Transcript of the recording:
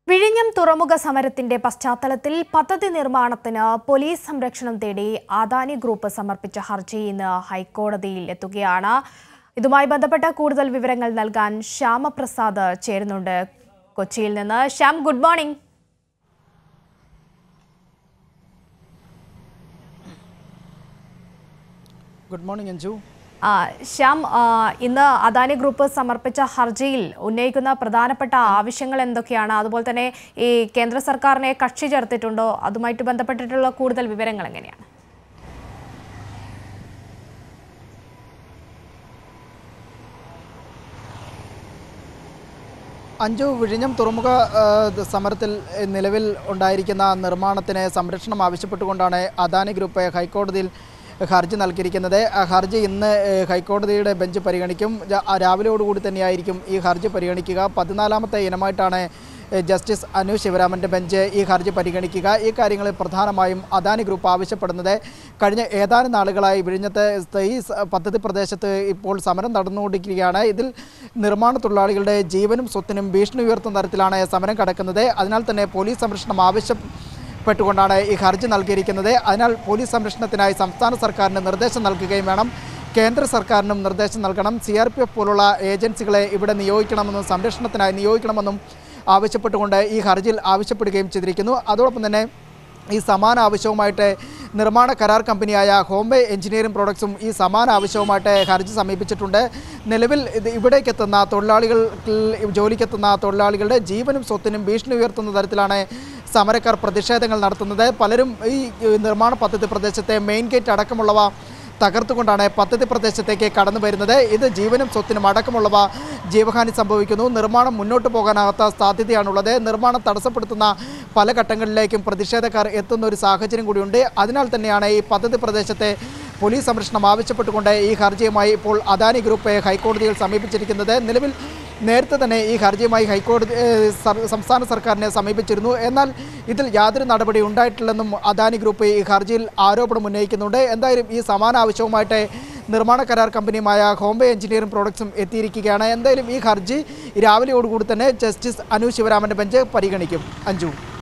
വിഴിഞ്ഞം തുറമുഖ സമരത്തിന്റെ പശ്ചാത്തലത്തിൽ പദ്ധതി നിർമ്മാണത്തിന് പോലീസ് സംരക്ഷണം തേടി അദാനി ഗ്രൂപ്പ് സമർപ്പിച്ച ഹർജി ഇന്ന് ഹൈക്കോടതിയിൽ എത്തുകയാണ് ഇതുമായി ബന്ധപ്പെട്ട കൂടുതൽ വിവരങ്ങൾ നൽകാൻ ശ്യാമപ്രസാദ് ചേരുന്നുണ്ട് കൊച്ചിയിൽ നിന്ന് Shyam good morning good morning Anju ആ, ശ്യാം ആ, ഇന്ന് അദാനി ഗ്രൂപ്പ് സമർപ്പിച്ച ഹർജിയിൽ ഉന്നയിക്കുന്ന പ്രധാനപ്പെട്ട ആവശ്യങ്ങൾ എന്തൊക്കെയാണ് അതുപോലെ തന്നെ ഈ കേന്ദ്ര സർക്കാരിനെ കക്ഷി ചേർത്തിട്ടുണ്ടോ അതുമായിട്ട് ബന്ധപ്പെട്ടിട്ടുള്ള കൂടുതൽ വിവരങ്ങൾ എങ്ങനെയാണ് അഞ്ചു വിഴിഞ്ഞം തുറമുഖ ആ, ദ- സമരത്തിൽ എ, നിലവിൽ ഉണ്ടായിരിക്കുന്ന നിർമ്മാണത്തിന് സംരക്ഷണം ആവശ്യപ്പെട്ടുകൊണ്ടാണ് അദാനി ഗ്രൂപ്പ് ഹൈക്കോടതിയിൽ ഹർജി നൽകിയിരിക്കുന്നത് ആ ഹർജി ഇന്ന് എ, ഹൈക്കോടതിയുടെ ബെഞ്ച് പരിഗണിക്കും രാ- ആ, രാവിലെയോടുകൂടി തന്നെയായിരിക്കും ഈ ഹർജി പരിഗണിക്കുക പതിനാലാമത്തെ ഇനമായിട്ടാണ് എ, ജസ്റ്റിസ് അനു ശിവരാമൻ്റെ ബെഞ്ച് ഈ ഹർജി പരിഗണിക്കുക ഈ കാര്യങ്ങളിൽ പ്രധാനമായും അദാനി ഗ്രൂപ്പ് ആവശ്യപ്പെടുന്നത് കഴിഞ്ഞ ഏതാനും നാളുകളായി വിഴിഞ്ഞത്തെ സ് ഈ സ- പദ്ധതി പ്രദേശത്ത് ഇപ്പോൾ സമരം നടന്നുകൊണ്ടിരിക്കുകയാണ് ഇതിൽ നിർമ്മാണ തൊഴിലാളികളുടെ ജീവനും സ്വത്തിനും ഭീഷണി ഉയർത്തുന്ന തരത്തിലാണ് സമരം കടക്കുന്നത് അതിനാൽ തന്നെ പോലീസ് സംരക്ഷണം ആവശ്യപ്പെട്ടുകൊണ്ടാണ് ഈ ഹർജി നൽകിയിരിക്കുന്നത് അതിനാൽ പോലീസ് സംരക്ഷണത്തിനായി സംസ്ഥാന സർക്കാരിന് നിർദ്ദേശം നൽകുകയും വേണം കേന്ദ്ര സർക്കാരിനും നിർദ്ദേശം നൽകണം സി ആർ പി എഫ് പോലുള്ള ഏജൻസികളെ ഇവിടെ നിയോഗിക്കണമെന്നും സംരക്ഷണത്തിനായി നിയോഗിക്കണമെന്നും ആവശ്യപ്പെട്ടുകൊണ്ട് ഈ ഹർജിയിൽ ആവശ്യപ്പെടുകയും ചെയ്തിരിക്കുന്നു അതോടൊപ്പം തന്നെ ഈ സമാന ആവശ്യവുമായിട്ട് നിർമ്മാണ കരാർ കമ്പനിയായ ഹോംബെ എഞ്ചിനീയറിംഗ് പ്രോഡക്ട്സും ഈ സമാന ആവശ്യവുമായിട്ട് ഹർജി സമീപിച്ചിട്ടുണ്ട് നിലവിൽ ഇത് ഇവിടേക്കെത്തുന്ന തൊഴിലാളികൾ ജോലിക്കെത്തുന്ന തൊഴിലാളികളുടെ ജീവനും സ്വത്തിനും ഭീഷണി ഉയർത്തുന്ന തരത്തിലാണ് സമരക്കാർ പ്രതിഷേധങ്ങൾ നടത്തുന്നത് പലരും ഈ നിർമ്മാണ പദ്ധതി പ്രദേശത്തെ മെയിൻ ഗേറ്റ് അടക്കമുള്ളവ തകർത്തുകൊണ്ടാണ് പദ്ധതി പ്രദേശത്തേക്ക് കടന്നു വരുന്നത് ഇത് ജീവനും സ്വത്തിനും അടക്കമുള്ളവ ജീവഹാനി സംഭവിക്കുന്നു നിർമ്മാണം മുന്നോട്ട് പോകാനാകാത്ത സാധ്യതയാണുള്ളത് നിർമ്മാണം തടസ്സപ്പെടുത്തുന്ന പല ഘട്ടങ്ങളിലേക്കും പ്രതിഷേധക്കാർ എത്തുന്ന ഒരു സാഹചര്യം കൂടിയുണ്ട് അതിനാൽ തന്നെയാണ് ഈ പദ്ധതി പ്രദേശത്തെ പോലീസ് സംരക്ഷണം ആവശ്യപ്പെട്ടുകൊണ്ട് ഈ ഹർജിയുമായി ഇപ്പോൾ അദാനി ഗ്രൂപ്പ് ഹൈക്കോടതിയിൽ സമീപിച്ചിരിക്കുന്നത് നിലവിൽ നേരത്തെ തന്നെ ഈ ഹർജിയുമായി ഹൈക്കോടതി ഏഹ്, സർ- സംസ്ഥാന സർക്കാരിനെ സമീപിച്ചിരുന്നു എന്നാൽ ഇതിൽ യാതൊരു നടപടി ഉണ്ടായിട്ടില്ലെന്നും അദാനി ഗ്രൂപ്പ് ഈ ഹർജിയിൽ ആരോപണം ഉന്നയിക്കുന്നുണ്ട് എന്തായാലും ഈ സമാന ആവശ്യവുമായിട്ട് നിർമ്മാണ കരാർ കമ്പനിയുമായ ഹോംബെ എഞ്ചിനീയറിംഗ് പ്രോഡക്ട്സും എത്തിയിരിക്കുകയാണ് എന്തായാലും ഈ ഹർജി രാവിലെയോടുകൂടി തന്നെ ജസ്റ്റിസ് അനു ശിവരാമൻ്റെ ബെഞ്ച് പരിഗണിക്കും അഞ്ജു